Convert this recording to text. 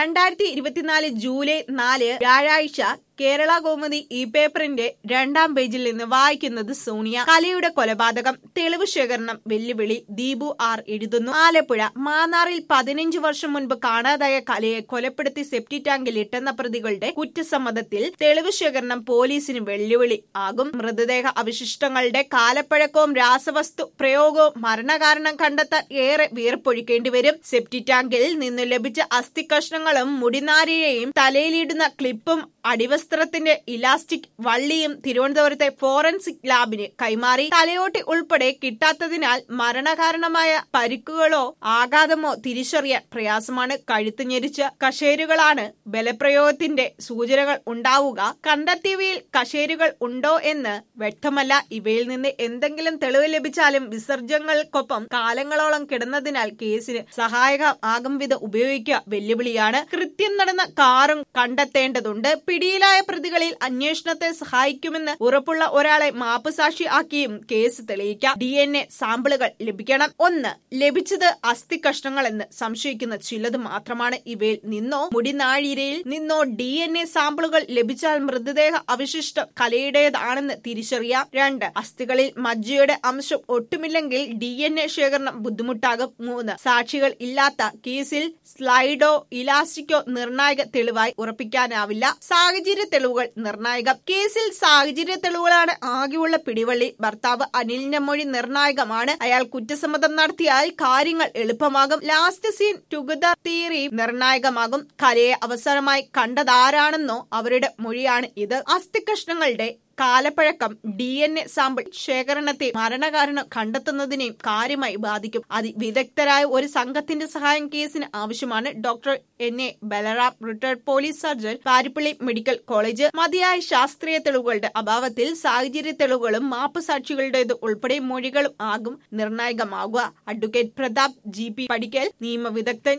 രണ്ടായിരത്തി ഇരുപത്തിനാല് ജൂലൈ നാല് വ്യാഴാഴ്ച കേരള കൗമുദി ഈ പേപ്പറിന്റെ രണ്ടാം പേജിൽ നിന്ന് വായിക്കുന്നത് സോണിയ കലയുടെ കൊലപാതകം തെളിവ് ശേഖരണം വെല്ലുവിളി ദീപു ആർ എഴുതുന്നു ആലപ്പുഴ മാന്നാറിൽ പതിനഞ്ച് വർഷം മുൻപ് കാണാതായ കലയെ കൊലപ്പെടുത്തി സെപ്റ്റി ടാങ്കിൽ ഇട്ടെന്ന പ്രതികളുടെ കുറ്റസമ്മതത്തിൽ തെളിവ് ശേഖരണം പോലീസിന് വെല്ലുവിളി ആകും മൃതദേഹ അവശിഷ്ടങ്ങളുടെ കാലപ്പഴക്കവും രാസവസ്തു പ്രയോഗവും മരണകാരണം കണ്ടെത്താൻ ഏറെ വീർപ്പൊഴിക്കേണ്ടി വരും സെപ്റ്റി ടാങ്കിൽ നിന്ന് ലഭിച്ച അസ്ഥി കഷ്ണങ്ങളും മുടിനാരിഴയും തലയിലിടുന്ന ക്ലിപ്പും അടിവസ്ത്രത്തിന്റെ ഇലാസ്റ്റിക് വള്ളിയും തിരുവനന്തപുരത്തെ ഫോറൻസിക് ലാബിന് കൈമാറി തലയോട്ടി ഉൾപ്പെടെ കിട്ടാത്തതിനാൽ മരണകാരണമായ പരിക്കുകളോ ആഘാതമോ തിരിച്ചറിയാൻ പ്രയാസമാണ് കഴുത്ത് ഞെരിച്ച കശേരുകളാണ് ബലപ്രയോഗത്തിന്റെ സൂചനകൾ ഉണ്ടാവുക കണ്ടെത്തിയവയിൽ കശേരുകൾ ഉണ്ടോ എന്ന് വ്യക്തമല്ല ഇവയിൽ നിന്ന് എന്തെങ്കിലും തെളിവ് ലഭിച്ചാലും വിസർജനങ്ങൾക്കൊപ്പം കാലങ്ങളോളം കിടന്നതിനാൽ കേസിന് സഹായകം ആകും വിധം ഉപയോഗിക്കുക വെല്ലുവിളിയാണ് കൃത്യം നടന്ന കാറും കണ്ടെത്തേണ്ടതുണ്ട് പിടിയിലായ പ്രതികളിൽ അന്വേഷണത്തെ സഹായിക്കുമെന്ന് ഉറപ്പുള്ള ഒരാളെ മാപ്പുസാക്ഷി ആക്കിയും കേസ് തെളിയിക്കാം ഡി എൻ എ സാമ്പിളുകൾ ലഭിക്കണം ഒന്ന് ലഭിച്ചത് അസ്ഥി കഷ്ണങ്ങളെന്ന് സംശയിക്കുന്ന ചിലത് മാത്രമാണ് ഇവയിൽ നിന്നോ മുടിനാഴിരയിൽ നിന്നോ ഡി എൻ എ സാമ്പിളുകൾ ലഭിച്ചാൽ മൃതദേഹ അവശിഷ്ടം കലയുടേതാണെന്ന് തിരിച്ചറിയാം രണ്ട് അസ്ഥികളിൽ മജ്ജയുടെ അംശം ഒട്ടുമില്ലെങ്കിൽ ഡി എൻ എ ശേഖരണം ബുദ്ധിമുട്ടാകും മൂന്ന് സാക്ഷികൾ ഇല്ലാത്ത കേസിൽ സ്ലൈഡോ ഇലാസ്റ്റിക്കോ നിർണായക തെളിവായി ഉറപ്പിക്കാനാവില്ല സാഹചര്യ തെളിവുകൾ നിർണായകം കേസിൽ സാഹചര്യ തെളിവുകളാണ് ആകെയുള്ള പിടിവള്ളി ഭർത്താവ് അനിലിന്റെ മൊഴി നിർണായകമാണ് അയാൾ കുറ്റസമ്മതം നടത്തിയാൽ കാര്യങ്ങൾ എളുപ്പമാകും ലാസ്റ്റ് സീൻ ടുഗദർ തിയറി നിർണായകമാകും കലയെ അവസാനമായി കണ്ടതാരാണെന്നോ അവരുടെ മൊഴിയാണ് ഇത് അസ്ഥികഷ്ണങ്ങളുടെ കാലപ്പഴക്കം ഡി എൻ എ സാമ്പിൾ ശേഖരണത്തെ മരണകാരണം കണ്ടെത്തുന്നതിനെയും കാര്യമായി ബാധിക്കും അതിവിദഗ്ധരായ ഒരു സംഘത്തിന്റെ സഹായം കേസിന് ആവശ്യമാണ് doctor N A Balaram retired police surgeon Parippally medical college മതിയായ ശാസ്ത്രീയ തെളിവുകളുടെ അഭാവത്തിൽ സാഹചര്യ തെളിവുകളും മാപ്പ് സാക്ഷികളുടേത് ഉൾപ്പെടെ മൊഴികളും ആകും നിർണായകമാകുക advocate Pratap G P Padikkal നിയമവിദഗ്ധൻ